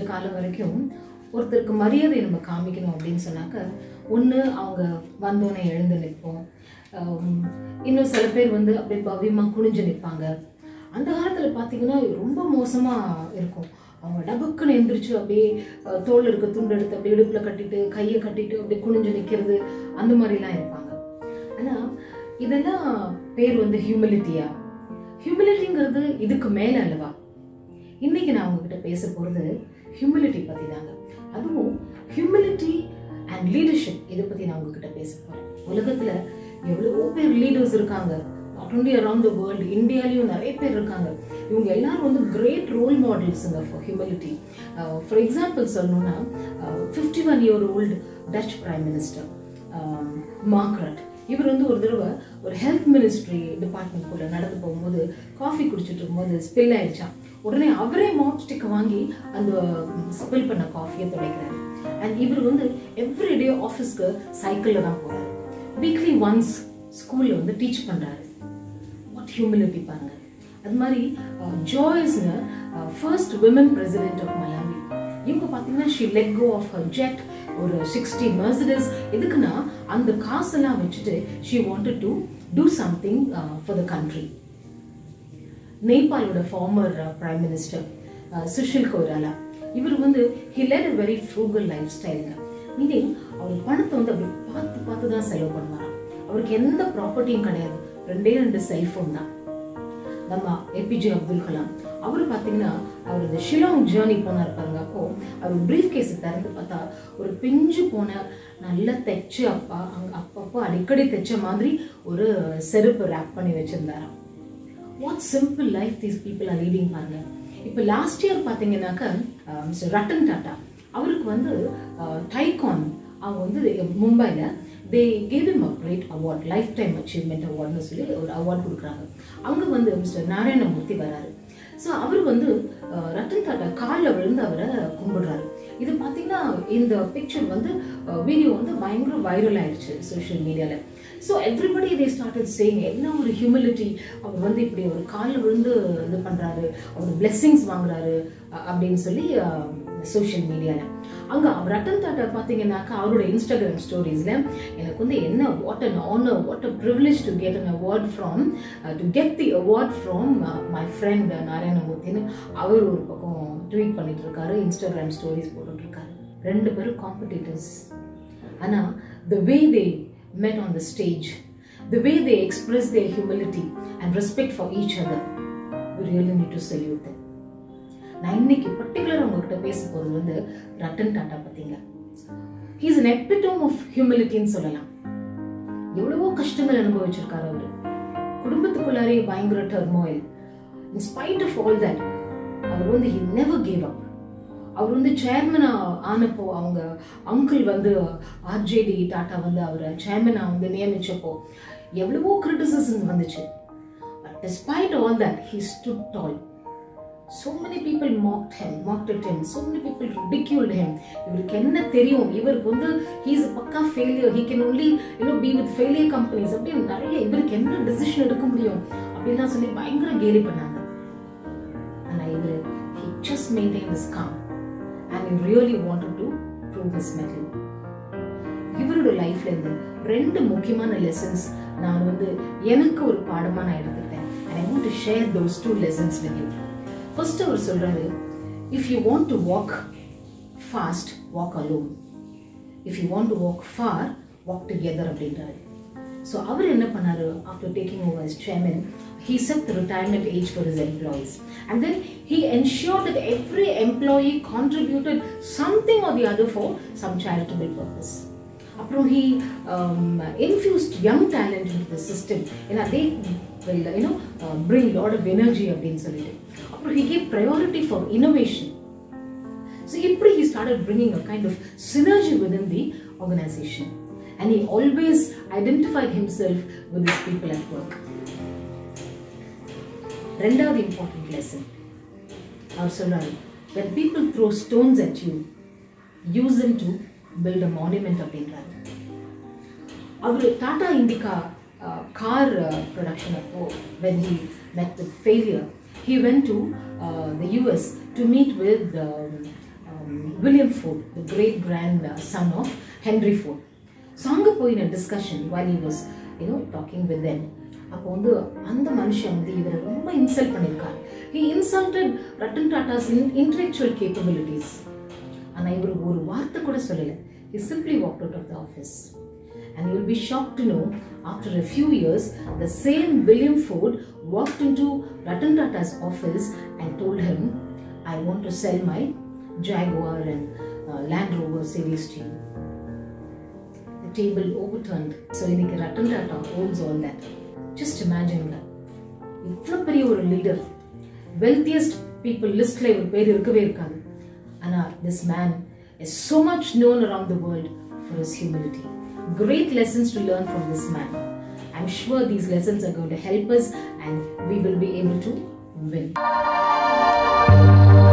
காலம் வரைக்கும் ஒருத்தருக்கு மரியாதை நம்ம காமிக்கணும் அப்படின்னு சொன்னாக்க ஒன்று அவங்க வந்தோடனே எழுந்து நிற்போம் ஆம், இன்னும் சில பேர் வந்து அப்படியே பவ்யமாக குனிஞ்சு நிற்பாங்க அந்த காலத்தில் பார்த்தீங்கன்னா ரொம்ப மோசமாக இருக்கும் அவங்க டபுக்குன்னு எந்திரிச்சு அப்படியே அஹ், தோல்ல இருக்க துண்டு எடுத்து அப்படியே இடுப்பில் கட்டிட்டு கையை கட்டிட்டு அப்படியே குனிஞ்சு நிற்கிறது அந்த மாதிரிலாம் இருப்பாங்க ஆனால் இதெல்லாம் பேர் வந்து ஹியூமிலிட்டியா ஹியூமிலிட்டிங்கிறது இதுக்கு மேலே அல்லவா இன்னைக்கு நான் உங்ககிட்ட பேச போகிறது ஹியூமிலிட்டி பற்றி தாங்க அதுவும் ஹியூமிலிட்டி அண்ட் லீடர்ஷிப் இதை பற்றி நான் உங்ககிட்ட பேச போகிறேன் உலகத்தில் எவ்வளவோ பேர் லீடர்ஸ் இருக்காங்க not only around the world இந்தியாலையும் நிறைய பேர் இருக்காங்க இவங்க எல்லாரும் வந்து கிரேட் ரோல் மாடல்ஸுங்க ஃபார் ஹியூமிலிட்டி ஃபார் எக்ஸாம்பிள் சொல்லணும்னா fifty one year old Dutch prime minister Mark Rutte இவர் வந்து ஒரு தடவை ஒரு ஹெல்த் மினிஸ்ட்ரி டிபார்ட்மெண்ட்குள்ளே நடந்து போகும்போது காஃபி குடிச்சிட்டு இருக்கும்போது ஸ்பில் ஆயிடுச்சான் உடனே அவரே மாப் ஸ்டிக்கை வாங்கி அந்த ஸ்பில் பண்ண காஃபியை துடைக்கிறாரு அண்ட் இவர் வந்து எவ்ரிடே ஆஃபீஸ்க்கு சைக்கிளில் தான் போகிறாரு வீக்லி ஒன்ஸ் ஸ்கூலில் வந்து டீச் பண்ணுறாரு வாட் ஹியூமிலிட்டி பாருங்க அது மாதிரி ஜாய்ஸ்னு first women president of Malawi இவங்க பார்த்தீங்கன்னா she let go of her jet ஒரு சிக்ஸ்டி மெர்சிடஸ் எதுக்குன்னா அந்த காசெல்லாம் வச்சுட்டு she wanted to do something for the country நேபாளோட former prime minister Sushil Koirala இவர் வந்து he led a very frugal life ஸ்டைலுங்க மீனிங் அவர் பணத்தை வந்து அப்படி பார்த்து பார்த்து தான் செலவு பண்ணுவாராம் அவருக்கு எந்த ப்ராப்பர்ட்டியும் கிடையாது ரெண்டே ரெண்டு செல்ஃபோன் தான் நம்ம ஏபிஜே அப்துல் கலாம் அவர் பார்த்தீங்கன்னா அவர் இந்த ஷிலாங் ஜேர்னி போனார் பாருங்க அப்போ அவர் பிரீஃப் கேஸ் திறந்து பார்த்தா ஒரு பிஞ்சு போன நல்லா தைச்சு அப்பா அங்க அப்பப்போ அடிக்கடி தைச்ச மாதிரி ஒரு செருப்பு ரேப் பண்ணி வச்சிருந்தாராம் what simple life these people are leading பாருங்க இப்போ லாஸ்ட் இயர் பார்த்தீங்கன்னாக்க மிஸ்டர் ரத்தன் டாட்டா அவருக்கு வந்து டைகான் அவங்க வந்து மும்பையில் they gave him a great award lifetime achievement அவார்ட்னு சொல்லி ஒரு அவார்ட் கொடுக்குறாங்க அங்கே வந்து மிஸ்டர் நாராயணமூர்த்தி வராரு ஸோ அவர் வந்து அஹ், ரத்தன் டாட்டா காலில் விழுந்து அவரை கும்பிடுறாரு இது பார்த்தீங்கன்னா இந்த பிக்சர் வந்து வீடியோ வந்து பயங்கர வைரல் ஆயிடுச்சு சோஷியல் மீடியாவில் so everybody they started saying என்ன ஒரு ஹியூமிலிட்டி அவர் வந்து இப்படி ஒரு காலில் விழுந்து இது பண்ணுறாரு அவர் பிளெஸ்ஸிங்ஸ் வாங்குறாரு அ- அப்படின்னு சொல்லி சோஷியல் மீடியாவில் அங்கே ரத்தன் டாட்டா பார்த்தீங்கன்னாக்கா அவரோட இன்ஸ்டாகிராம் ஸ்டோரிஸில் எனக்கு வந்து என்ன what an honour what a privilege to get an award from to get the award from my friend நாராயணமூர்த்தின்னு அவர் ஒரு பக்கம் ட்வீட் பண்ணிட்டு இருக்காரு இன்ஸ்டாகிராம் ஸ்டோரிஸ் போட்டுட்டு இருக்காரு ரெண்டு பேரும் காம்படிட்டர்ஸ் ஆனால் த வே தே met on the stage, the way they express their humility and respect for each other, we really need to salute them. நான் இன்னைக்கு பர்டிகுலர் உங்ககிட்ட பேச போகிறது வந்து ரத்தன் டாட்டா பத்திங்க ஹீஸ் an epitome ஆஃப் ஹியூமிலிட்டின்னு சொல்லலாம் எவ்வளவோ கஷ்டங்கள் அனுபவிச்சிருக்காரு அவர் குடும்பத்துக்குள்ளாரே பயங்கர turmoil in spite of all that அவர் வந்து ஹி நெவர் கேவ் அப் அவர் வந்து சேர்மனா ஆனப்போ அவங்க அங்கிள் வந்து ஆர்ஜேடி டாட்டா வந்து அவரை சேர்மனா வந்து நியமிச்சப்போ எவ்வளவோ கிரிட்டிசிசம் வந்துச்சு but despite all that he stood tall so many people mocked him mocked at him so many people ridiculed him இவருக்கு என்ன தெரியும் இவருக்கு வந்து he is a பக்கா failure he can only you know be with failure companies அப்படின்னு நிறைய இவருக்கு என்ன decision எடுக்க முடியும் அப்படின்லாம் சொல்லி பயங்கர கேலி பண்ணாங்க ஆனா இவர் he just maintained his calm and he really wanted to prove his mettle இவரோட லைஃப்ல இருந்து ரெண்டு முக்கியமான லெசன்ஸ் நான் வந்து எனக்கு ஒரு பாடமா நான் எடுத்துக்கிட்டேன் and I want to share those two lessons with you first அவர் சொல்றாரு if you want to walk fast walk alone if you want to walk far walk together அப்படின்றாரு ஸோ அவர் என்ன பண்ணாரு after taking over as chairman he set the retirement age for his employees and then he ensured that every employee contributed something or the other for some charitable purpose அப்புறம் he um, infused young talent into the system ஏன்னா they will you know uh, bring lot of energy அப்படின்னு சொல்லிட்டு அப்புறம் he gave priority for innovation so இப்படி he started bringing a kind of synergy within the organization and he always identified himself with his people at work ரெண்டாவது important lesson அவர் சொல்றாரு when people throw stones at you use them to build a monument அப்படின்றாரு அவர் Tata Indica car production அப்போ when he met with failure he went to uh, the US to meet with um, um, William Ford, the great grandson of Henry Ford. So அங்கே போயின discussion while he was you know talking with them அப்போ வந்து அந்த மனுஷன் வந்து இவரை ரொம்ப insult பண்ணியிருக்காரு he insulted Ratan Tatas intellectual capabilities ஆனால் இவர் ஒரு வார்த்தை கூட சொல்லலை he simply walked out of the office and you will be shocked to know after a few years the same William Ford walked into Ratan Tata's office and told him I want to sell my Jaguar and uh, Land Rover series to you the table overturned. So இன்னைக்கு Ratan Tata owns all that. Just imagine that. இவ்வளோ பெரிய ஒரு leader wealthiest people லிஸ்ட்ல இவர் பேர் இருக்கவே இருக்காது ஆனா this man is so much known around the world for his humility. Great lessons to learn from this man. I'm sure these lessons are going to help us and we will be able to win.